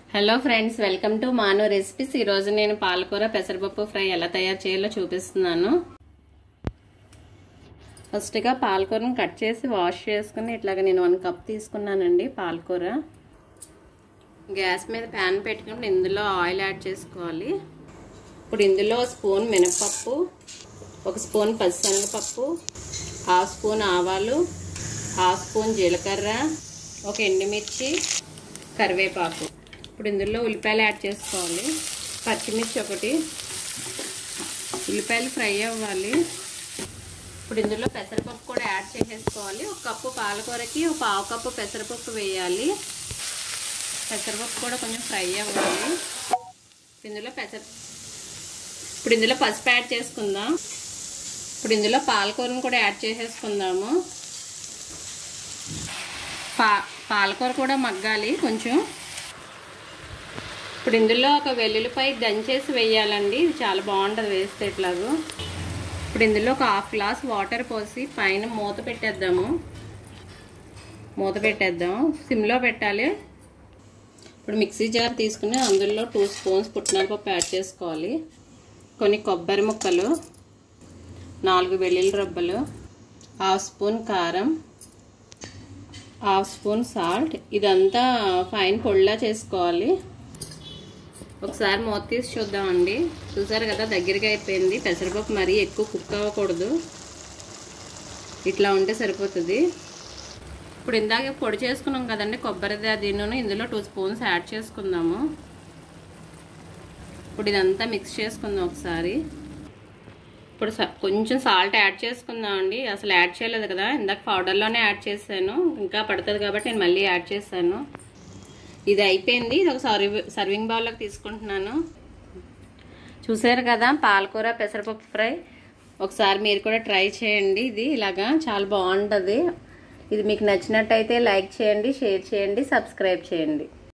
hello friends welcome to Manu recipes ఈరోజు నేను పాలకూర పెసరపప్పు ఫ్రై ఎలా తయారు చేయాలో చూపిస్తున్నాను ఫస్ట్గా పాలకూరను కట్ చేసి వాష్ చేసుకుని ఇట్లాగ నేను వన్ కప్ తీసుకున్నానండి పాలకూర గ్యాస్ మీద ప్యాన్ పెట్టుకుని ఇందులో ఆయిల్ యాడ్ చేసుకోవాలి ఇప్పుడు ఇందులో స్పూన్ మినపప్పు ఒక స్పూన్ పచ్చిశనగపప్పు హాఫ్ స్పూన్ ఆవాలు హాఫ్ స్పూన్ జీలకర్ర ఒక ఎండుమిర్చి కరివేపాకు ఇప్పుడు ఇందులో ఉల్లిపాయలు యాడ్ చేసుకోవాలి పచ్చిమిర్చి ఒకటి ఉల్లిపాయలు ఫ్రై అవ్వాలి ఇప్పుడు ఇందులో పెసరపప్పు కూడా యాడ్ చేసేసుకోవాలి ఒక కప్పు పాలకూరకి ఒక పావు కప్పు పెసరపప్పు వేయాలి పెసరపప్పు కూడా కొంచెం ఫ్రై అవ్వాలి ఇందులో పెసర ఇప్పుడు ఇందులో పసుపు యాడ్ చేసుకుందాం ఇప్పుడు ఇందులో పాలకూరను కూడా యాడ్ చేసేసుకుందాము పా పాలకూర కూడా మగ్గాలి కొంచెం ఇప్పుడు ఇందులో ఒక వెల్లుల్లిపాయ దంచేసి వేయాలండి ఇది చాలా బాగుంటుంది వేస్తే ఇట్లాగూ ఇప్పుడు ఇందులో ఒక హాఫ్ గ్లాస్ వాటర్ పోసి పైన మూత పెట్టేద్దాము మూత పెట్టేద్దాం సిమ్లో పెట్టాలి ఇప్పుడు మిక్సీ జార్ తీసుకుని అందులో టూ స్పూన్స్ పుట్టినాల పప్పు యాడ్ చేసుకోవాలి కొన్ని కొబ్బరి ముక్కలు నాలుగు వెల్లుల్లి రబ్బలు హాఫ్ స్పూన్ కారం హాఫ్ స్పూన్ సాల్ట్ ఇదంతా ఫైన్ పొడిలా చేసుకోవాలి ఒకసారి మూత తీసి చూద్దామండి చూసారు కదా దగ్గరికి అయిపోయింది పెసరపప్పు మరీ ఎక్కువ కుక్ అవ్వకూడదు ఇట్లా ఉంటే సరిపోతుంది ఇప్పుడు ఇందాక పొడి చేసుకున్నాం కదండి కొబ్బరిది దీనిను ఇందులో టూ స్పూన్స్ యాడ్ చేసుకుందాము ఇప్పుడు ఇదంతా మిక్స్ చేసుకుందాం ఒకసారి ఇప్పుడు కొంచెం సాల్ట్ యాడ్ చేసుకుందామండి అసలు యాడ్ చేయలేదు కదా ఇందాక పౌడర్లోనే యాడ్ చేశాను ఇంకా పడుతుంది కాబట్టి నేను మళ్ళీ యాడ్ చేశాను ఇది అయిపోయింది ఇది ఒక సర్వ్ సర్వింగ్ బౌల్లోకి తీసుకుంటున్నాను చూసారు కదా పాలకూర పెసరపప్పు ఫ్రై ఒకసారి మీరు కూడా ట్రై చేయండి ఇది ఇలాగా చాలా బాగుంటుంది ఇది మీకు నచ్చినట్టయితే లైక్ చేయండి షేర్ చేయండి సబ్స్క్రైబ్ చేయండి